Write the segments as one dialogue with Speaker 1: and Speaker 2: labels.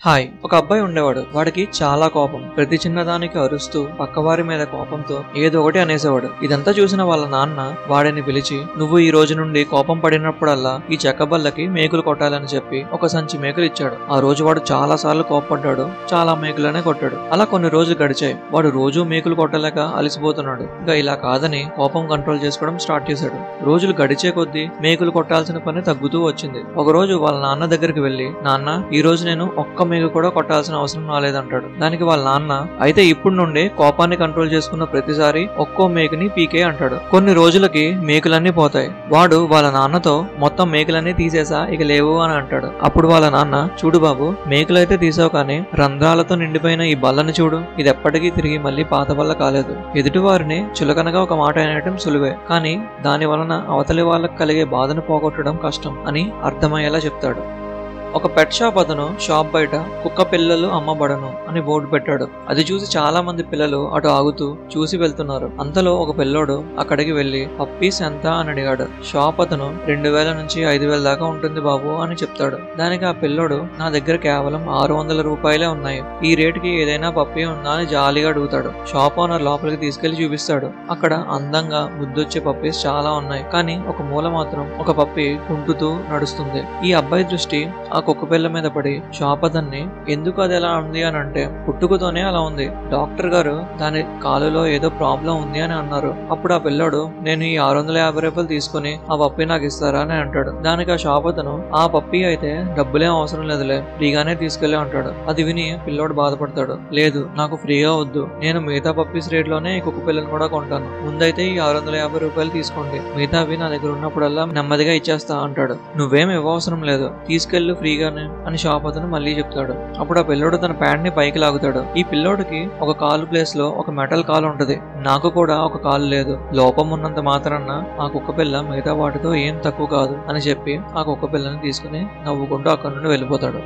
Speaker 1: hi ఒక అబ్బాయి ఉండేవాడు వాడికి చాలా కోపం ప్రతి చిన్నదానికి అరుస్తూ పక్కవారి మీద కోపంతో ఏదో ఒకటి అనేసేవాడు ఇదంతా చూసిన వాళ్ళ నాన్న వాడిని పిలిచి నువ్వు ఈ రోజు నుండి కోపం పడినప్పుడల్లా ఈ చెక్క బల్లకి మేకులు కొట్టాలని చెప్పి ఒక సంచి మేకులు ఇచ్చాడు ఆ రోజు వాడు చాలా సార్లు కోపపడ్డాడు చాలా మేకులనే కొట్టాడు అలా కొన్ని రోజులు గడిచాయి వాడు రోజు మేకులు కొట్టలేక అలసిపోతున్నాడు ఇంకా ఇలా కాదని కోపం కంట్రోల్ చేసుకోవడం స్టార్ట్ చేశాడు రోజులు గడిచే కొద్దీ మేకులు కొట్టాల్సిన పని తగ్గుతూ వచ్చింది ఒక రోజు వాళ్ళ నాన్న దగ్గరికి వెళ్లి నాన్న ఈ రోజు నేను ఒక్క మేకు కూడా కొట్టాల్సిన అవసరం రాలేదంటాడు దానికి వాళ్ళ నాన్న అయితే ఇప్పుడు నుండి కోపాన్ని కంట్రోల్ చేసుకున్న ప్రతిసారి ఒక్కో మేకుని పీకే అంటాడు కొన్ని రోజులకి మేకులన్నీ పోతాయి వాడు వాళ్ళ నాన్నతో మొత్తం మేకులన్నీ తీసేసా ఇక లేవు అని అంటాడు అప్పుడు వాళ్ళ నాన్న చూడు బాబు మేకులైతే తీసావు కానీ రంధ్రాలతో నిండిపోయిన ఈ బల్లని చూడు ఇది ఎప్పటికీ తిరిగి మళ్ళీ పాత బల్ల కాలేదు ఎదుటి వారిని చులకనగా ఒక మాట అనేయటం సులువే కానీ దాని వలన అవతలి వాళ్ళకి కలిగే బాధను పోగొట్టడం కష్టం అని అర్థమయ్యేలా చెప్తాడు ఒక పెట్ షాప్ అతను షాప్ బయట కుక్క పిల్లలు అమ్మబడను అని బోర్డు పెట్టాడు అది చూసి చాలా మంది పిల్లలు అటు ఆగుతూ చూసి వెళ్తున్నారు అంతలో ఒక పిల్లోడు అక్కడికి వెళ్లి పప్పీస్ ఎంత అని అడిగాడు షాప్ అతను రెండు వేల నుంచి ఐదు వేల దాకా ఉంటుంది బాబు అని చెప్తాడు దానికి ఆ పిల్లోడు నా దగ్గర కేవలం ఆరు వందల రూపాయలే ఉన్నాయి ఈ రేటుకి ఏదైనా పప్పీ ఉందా అని జాలీగా అడుగుతాడు షాప్ ఓనర్ లోపలికి తీసుకెళ్లి చూపిస్తాడు అక్కడ అందంగా ముద్దొచ్చే పప్పీస్ చాలా ఉన్నాయి కానీ ఒక మూల మాత్రం ఒక పప్పి కుంటుతూ నడుస్తుంది ఈ అబ్బాయి దృష్టి ఆ కుక్క పిల్ల మీద పడి షాప్ అతన్ని ఎందుకు అది ఎలా ఉంది అని అంటే పుట్టుకతోనే అలా ఉంది డాక్టర్ గారు దాని కాలులో ఏదో ప్రాబ్లం ఉంది అని అన్నారు అప్పుడు ఆ పిల్లోడు నేను ఈ ఆరు వందల యాభై రూపాయలు తీసుకుని ఆ పప్పి నాకు ఇస్తారా అని అంటాడు దానికి ఆ షాప్ అతను ఆ పప్పి అయితే డబ్బులేం అవసరం లేదులే ఫ్రీగానే తీసుకెళ్ళి అంటాడు అది విని పిల్లోడు బాధపడతాడు లేదు నాకు ఫ్రీగా వద్దు నేను మిగతా పప్పీస్ రేట్ లోనే ఈ కుక్క పిల్లని కూడా కొంటాను ముందైతే ఈ ఆరు వందల యాభై రూపాయలు తీసుకోండి మిగతావి నా దగ్గర ఉన్నప్పుడల్లా నెమ్మదిగా ఇచ్చేస్తా అంటాడు నువ్వేం ఇవ్వవసరం లేదు తీసుకెళ్ళు ఫ్రీగానే అని షాప్ అతను మళ్ళీ చెప్తాడు అప్పుడు ఆ పిల్లోడు తన ప్యాంట్ ని పైకి లాగుతాడు ఈ పిల్లోడికి ఒక కాలు ప్లేస్ లో ఒక మెటల్ కాలు ఉంటది నాకు కూడా ఒక కాలు లేదు లోపం ఉన్నంత మాత్రాన ఆ కుక్క పిల్ల మిగతా వాటితో ఏం తక్కువ కాదు అని చెప్పి ఆ కుక్క పిల్లని తీసుకుని నవ్వుకుంటూ అక్కడి నుండి వెళ్ళిపోతాడు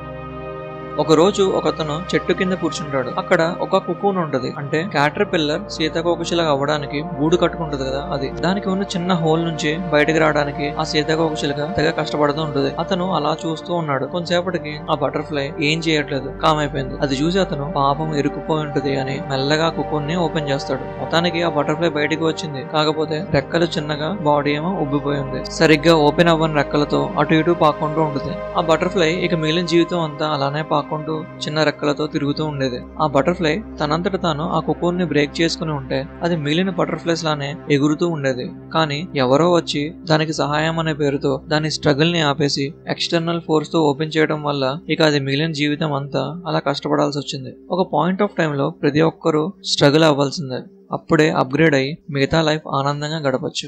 Speaker 1: ఒక రోజు ఒకతను చెట్టు కింద కూర్చుంటాడు అక్కడ ఒక కుకూన్ ఉంటది అంటే క్యాటర్ పిల్లర్ సీతాకోకచిలక అవ్వడానికి గూడు కట్టుకుంటది కదా అది దానికి ఉన్న చిన్న హోల్ నుంచి బయటకు రావడానికి ఆ సీతాకోకచిలక తెగ కష్టపడుతూ ఉంటుంది అతను అలా చూస్తూ ఉన్నాడు కొంతసేపటికి ఆ బటర్ఫ్లై ఏం చేయట్లేదు కామైపోయింది అది చూసి అతను పాపం ఇరుక్కుపోయి ఉంటది అని మెల్లగా కుకూన్ ని ఓపెన్ చేస్తాడు మొత్తానికి ఆ బటర్ఫ్లై బయటికి వచ్చింది కాకపోతే రెక్కలు చిన్నగా బాడీ ఏమో ఉబ్బిపోయింది సరిగ్గా ఓపెన్ అవ్వని రెక్కలతో అటు ఇటు పాకుంటూ ఉంటుంది ఆ బటర్ఫ్లై ఇక మిగిలిన జీవితం అంతా అలానే పాకుంటూ చిన్న రెక్కలతో తిరుగుతూ ఉండేది ఆ బటర్ఫ్లై తనంతట తాను ఆ కుకూన్ ని బ్రేక్ చేసుకుని ఉంటే అది మిగిలిన బటర్ఫ్లైస్ లానే ఎగురుతూ ఉండేది కానీ ఎవరో వచ్చి దానికి సహాయం అనే పేరుతో దాని స్ట్రగుల్ ని ఆపేసి ఎక్స్టర్నల్ ఫోర్స్ తో ఓపెన్ చేయడం వల్ల ఇక అది మిగిలిన జీవితం అంతా అలా కష్టపడాల్సి వచ్చింది ఒక పాయింట్ ఆఫ్ టైం లో ప్రతి ఒక్కరూ స్ట్రగుల్ అవ్వాల్సిందే అప్పుడే అప్గ్రేడ్ అయి మిగతా లైఫ్ ఆనందంగా గడపచ్చు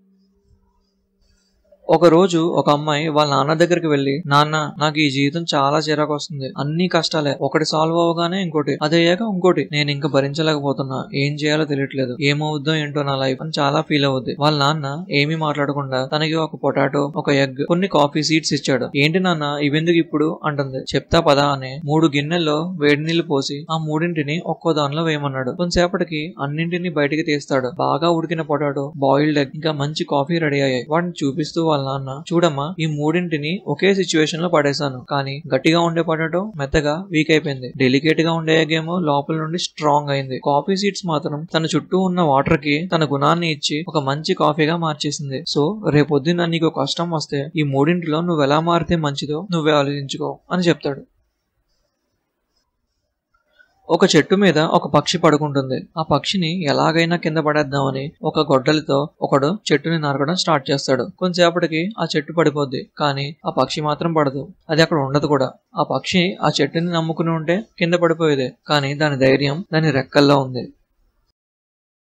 Speaker 1: ఒక రోజు ఒక అమ్మాయి వాళ్ళ నాన్న దగ్గరికి వెళ్లి నాన్న నాకు ఈ జీవితం చాలా చిరాకు వస్తుంది అన్ని కష్టాలే ఒకటి సాల్వ్ అవగానే ఇంకోటి అదయ్యాక ఇంకోటి నేను ఇంకా భరించలేకపోతున్నా ఏం చేయాలో తెలియట్లేదు ఏమవుద్దో ఏంటో నా లైఫ్ అని చాలా ఫీల్ అవుద్ది వాళ్ళ నాన్న ఏమీ మాట్లాడకుండా తనకి ఒక పొటాటో ఒక ఎగ్ కొన్ని కాఫీ సీడ్స్ ఇచ్చాడు ఏంటి నాన్న ఇవెందుకు ఇప్పుడు అంటుంది చెప్తా పదా అని మూడు గిన్నెల్లో వేడి నీళ్లు పోసి ఆ మూడింటిని ఒక్కో దానిలో వేయమన్నాడు కొంతసేపటికి అన్నింటినీ బయటికి తీస్తాడు బాగా ఉడికిన పొటాటో బాయిల్డ్ ఎగ్ ఇంకా మంచి కాఫీ రెడీ అయ్యాయి వాటిని చూపిస్తూ వాళ్ళ నాన్న చూడమ్మా ఈ మూడింటిని ఒకే సిచ్యువేషన్ లో పడేశాను కానీ గట్టిగా ఉండే పొటాటో మెత్తగా వీక్ అయిపోయింది డెలికేట్ గా ఉండే ఎగ్ ఏమో లోపల నుండి స్ట్రాంగ్ అయింది కాఫీ సీడ్స్ మాత్రం తన చుట్టూ ఉన్న వాటర్ కి తన గుణాన్ని ఇచ్చి ఒక మంచి కాఫీగా మార్చేసింది సో రేపొద్దున నీకు కష్టం వస్తే ఈ మూడింటిలో నువ్వు ఎలా మారితే మంచిదో నువ్వే ఆలోచించుకో అని చెప్తాడు ఒక చెట్టు మీద ఒక పక్షి పడుకుంటుంది ఆ పక్షిని ఎలాగైనా కింద పడేద్దామని ఒక గొడ్డలితో ఒకడు చెట్టుని నరకడం స్టార్ట్ చేస్తాడు కొంతసేపటికి ఆ చెట్టు పడిపోద్ది కానీ ఆ పక్షి మాత్రం పడదు అది అక్కడ ఉండదు కూడా ఆ పక్షి ఆ చెట్టుని నమ్ముకుని ఉంటే కింద పడిపోయేదే కానీ దాని ధైర్యం దాని రెక్కల్లో ఉంది